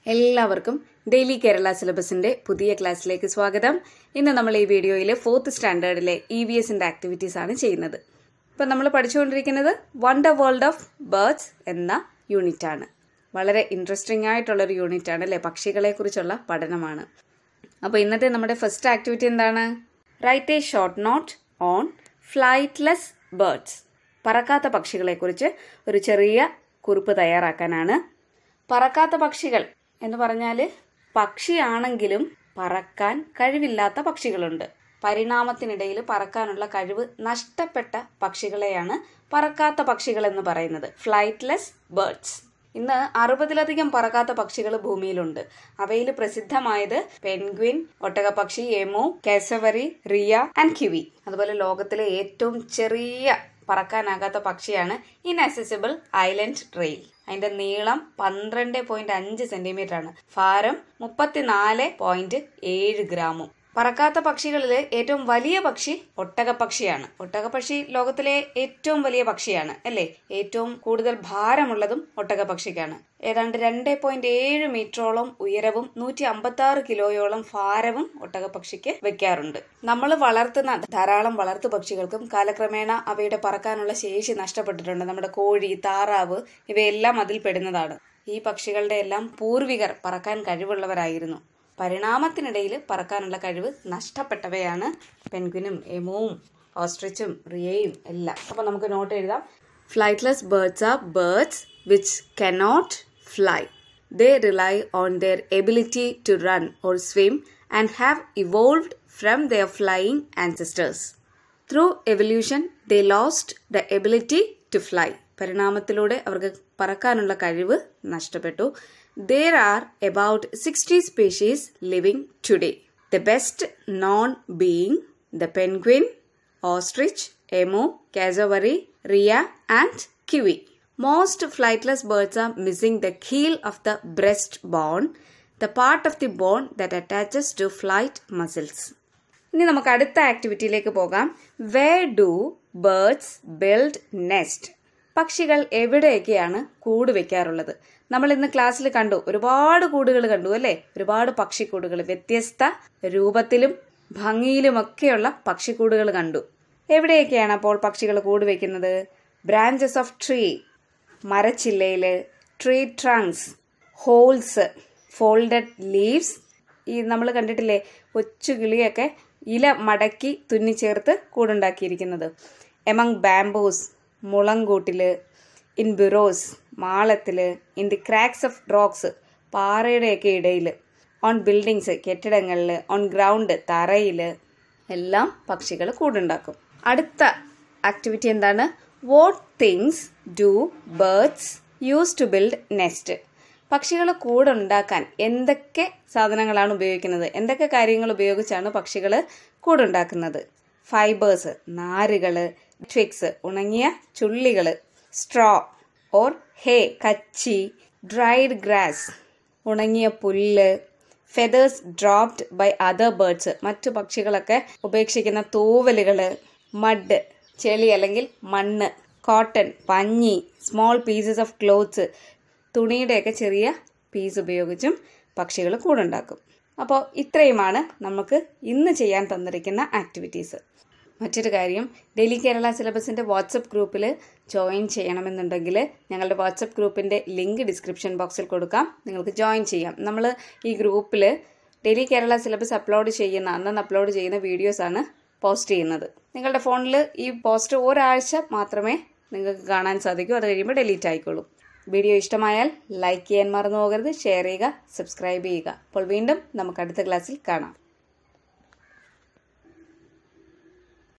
എല്ലാവർക്കും ഡെയിലി കേരള സിലബസിന്റെ പുതിയ ക്ലാസ്സിലേക്ക് സ്വാഗതം ഇന്ന് നമ്മൾ ഈ വീഡിയോയിൽ ഫോർത്ത് സ്റ്റാൻഡേർഡിലെ ഇ വി എസിന്റെ ആക്ടിവിറ്റീസ് ആണ് ചെയ്യുന്നത് ഇപ്പം നമ്മൾ പഠിച്ചുകൊണ്ടിരിക്കുന്നത് വണ്ടർ വേൾഡ് ഓഫ് ബേർഡ്സ് എന്ന യൂണിറ്റ് ആണ് വളരെ ഇൻട്രസ്റ്റിംഗ് ആയിട്ടുള്ളൊരു യൂണിറ്റ് ആണ് അല്ലേ പക്ഷികളെ കുറിച്ചുള്ള പഠനമാണ് അപ്പോൾ ഇന്നത്തെ നമ്മുടെ ഫസ്റ്റ് ആക്ടിവിറ്റി എന്താണ് write a short note on flightless birds പറക്കാത്ത പക്ഷികളെക്കുറിച്ച് ഒരു ചെറിയ കുറിപ്പ് തയ്യാറാക്കാനാണ് പറക്കാത്ത പക്ഷികൾ എന്ന് പറഞ്ഞാൽ പക്ഷിയാണെങ്കിലും പറക്കാൻ കഴിവില്ലാത്ത പക്ഷികളുണ്ട് പരിണാമത്തിനിടയിൽ പറക്കാനുള്ള കഴിവ് നഷ്ടപ്പെട്ട പക്ഷികളെയാണ് പറക്കാത്ത പക്ഷികൾ എന്ന് പറയുന്നത് ഫ്ലൈറ്റ്ലെസ് ബേർഡ്സ് ഇന്ന് അറുപതിലധികം പറക്കാത്ത പക്ഷികൾ ഭൂമിയിലുണ്ട് അവയിൽ പ്രസിദ്ധമായത് പെൻഗ്വിൻ ഒട്ടകപക്ഷി emu cassowary rhea and kiwi അതുപോലെ ലോകത്തിലെ ഏറ്റവും ചെറിയ പറക്കാനാകാത്ത പക്ഷിയാണ് ഇൻഅക്സസിബിൾ ഐലൻഡ് ട്രെയിൽ അതിന്റെ നീളം പന്ത്രണ്ട് പോയിന്റ് അഞ്ച് സെന്റിമീറ്റർ ആണ് ഭാരം മുപ്പത്തിനാല് പോയിന്റ് ഏഴ് ഗ്രാമും പറക്കാത്ത പക്ഷികളിൽ ഏറ്റവും വലിയ പക്ഷി ഒട്ടകപ്പക്ഷിയാണ് ഒട്ടകപ്പക്ഷി ലോകത്തിലെ ഏറ്റവും വലിയ പക്ഷിയാണ് അല്ലേ ഏറ്റവും കൂടുതൽ ഭാരമുള്ളതും ഒട്ടകപ്പക്ഷിക്കാണ് ഏതാണ്ട് രണ്ട് പോയിന്റ് ഏഴ് മീറ്ററോളം ഉയരവും നൂറ്റി അമ്പത്തി ആറ് കിലോയോളം ഭാരവും ഒട്ടകപ്പക്ഷിക്ക് വെക്കാറുണ്ട് നമ്മൾ വളർത്തുന്ന ധാരാളം വളർത്തു പക്ഷികൾക്കും കാലക്രമേണ അവയുടെ പറക്കാനുള്ള ശേഷി നഷ്ടപ്പെട്ടിട്ടുണ്ട് നമ്മുടെ കോഴി താറാവ് ഇവയെല്ലാം അതിൽ പെടുന്നതാണ് ഈ പക്ഷികളുടെ എല്ലാം പൂർവികർ പറക്കാൻ കഴിവുള്ളവരായിരുന്നു പരിണാമത്തിനിടയിൽ പറക്കാനുള്ള കഴിവ് നഷ്ടപ്പെട്ടവയാണ് പെൻഗ്വിനും എമുവും ഓസ്ട്രിച്ചും റിയയും എല്ലാം അപ്പോൾ നമുക്ക് നോട്ട് എഴുതാം flightless birds are birds which cannot fly they rely on their ability to run or swim and have evolved from their flying ancestors through evolution they lost the ability to fly പരിണാമത്തിലൂടെ അവർക്ക് പറക്കാനുള്ള കഴിവ് നഷ്ടപ്പെട്ടു there are about 60 species living today. The best known being the penguin, ostrich, emu, cassowary, rhea, and kiwi. Most flightless birds are missing the keel of the breastbone, the part of the bone that attaches to flight muscles. ഇനി നമുക്ക് അടുത്ത ആക്ടിവിറ്റിയിലേക്ക് പോകാം where do birds build nest പക്ഷികൾ എവിടെയൊക്കെയാണ് കൂട് വെക്കാറുള്ളത് നമ്മൾ ഇന്ന് ക്ലാസ്സിൽ കണ്ടു ഒരുപാട് കൂടുകൾ കണ്ടു അല്ലേ ഒരുപാട് പക്ഷിക്കൂടുകൾ വ്യത്യസ്ത രൂപത്തിലും ഭംഗിയിലുമൊക്കെയുള്ള പക്ഷിക്കൂടുകൾ കണ്ടു എവിടെയൊക്കെയാണ് അപ്പോൾ പക്ഷികൾ കൂട് വെക്കുന്നത് ബ്രാഞ്ചസ് ഓഫ് ട്രീ മരച്ചില്ലയിൽ tree trunks holes folded leaves ഈ നമ്മൾ കണ്ടിട്ടില്ലേ കൊച്ചു കിളിയൊക്കെ ഇല മടക്കി തുന്നിച്ചേർത്ത് കൂടുണ്ടാക്കിയിരിക്കുന്നത് എമംഗ് ബാംബൂസ് മുളങ്കൂട്ടിൽ ഇൻ ബിറോസ് മാളത്തിൽ in the cracks of rocks പാറയുടെയൊക്കെ ഇടയിൽ ഓൺ ബിൽഡിങ്സ് കെട്ടിടങ്ങളിൽ ഓൺ ഗ്രൗണ്ട് തറയിൽ എല്ലാം പക്ഷികൾ കൂടുണ്ടാക്കും അടുത്ത ആക്ടിവിറ്റി എന്താണ് what things do birds use to build nest പക്ഷികൾ കൂടുണ്ടാക്കാൻ എന്തൊക്കെ സാധനങ്ങളാണ് ഉപയോഗിക്കുന്നത് എന്തൊക്കെ കാര്യങ്ങൾ ഉപയോഗിച്ചാണ് പക്ഷികൾ കൂടുണ്ടാക്കുന്നത് ഫൈബേഴ്സ് നാരുകൾ ട്വിക്സ് ഉണങ്ങിയ ചുള്ളികൾ സ്ട്രോ ഓർ ഹേ കച്ചി ഡ്രൈഡ് ഗ്രാസ് ഉണങ്ങിയ പുല്ല് feathers dropped by other birds മറ്റു പക്ഷികളൊക്കെ ഉപേക്ഷിക്കുന്ന തൂവലുകൾ മഡ് ചെളി അല്ലെങ്കിൽ മണ്ണ് കോട്ടൺ പഞ്ഞി സ്മോൾ പീസസ് ഓഫ് ക്ലോത്ത്സ് തുണിയുടെയൊക്കെ ചെറിയ പീസ് ഉപയോഗിച്ചും പക്ഷികൾ കൂടുണ്ടാക്കും അപ്പോൾ ഇത്രയുമാണ് നമുക്ക് ഇന്ന് ചെയ്യാൻ തന്നിരിക്കുന്ന ആക്ടിവിറ്റീസ് മറ്റൊരു കാര്യം ഡെയിലി കേരള സിലബസിൻ്റെ വാട്സപ്പ് ഗ്രൂപ്പിൽ ജോയിൻ ചെയ്യണമെന്നുണ്ടെങ്കിൽ ഞങ്ങളുടെ വാട്സപ്പ് ഗ്രൂപ്പിൻ്റെ ലിങ്ക് ഡിസ്ക്രിപ്ഷൻ ബോക്സിൽ കൊടുക്കാം നിങ്ങൾക്ക് ജോയിൻ ചെയ്യാം നമ്മൾ ഈ ഗ്രൂപ്പിൽ ഡെയിലി കേരള സിലബസ് അപ്ലോഡ് ചെയ്യുന്ന അന്നന്ന് അപ്ലോഡ് ചെയ്യുന്ന വീഡിയോസാണ് പോസ്റ്റ് ചെയ്യുന്നത് നിങ്ങളുടെ ഫോണിൽ ഈ പോസ്റ്റ് ഒരാഴ്ച മാത്രമേ നിങ്ങൾക്ക് കാണാൻ സാധിക്കൂ അത് കഴിയുമ്പോൾ ഡിലീറ്റ് ആയിക്കോളും വീഡിയോ ഇഷ്ടമായാൽ ലൈക്ക് ചെയ്യാൻ മറന്നു പോകരുത് ഷെയർ ചെയ്യുക സബ്സ്ക്രൈബ് ചെയ്യുക അപ്പോൾ വീണ്ടും നമുക്ക് അടുത്ത ക്ലാസ്സിൽ കാണാം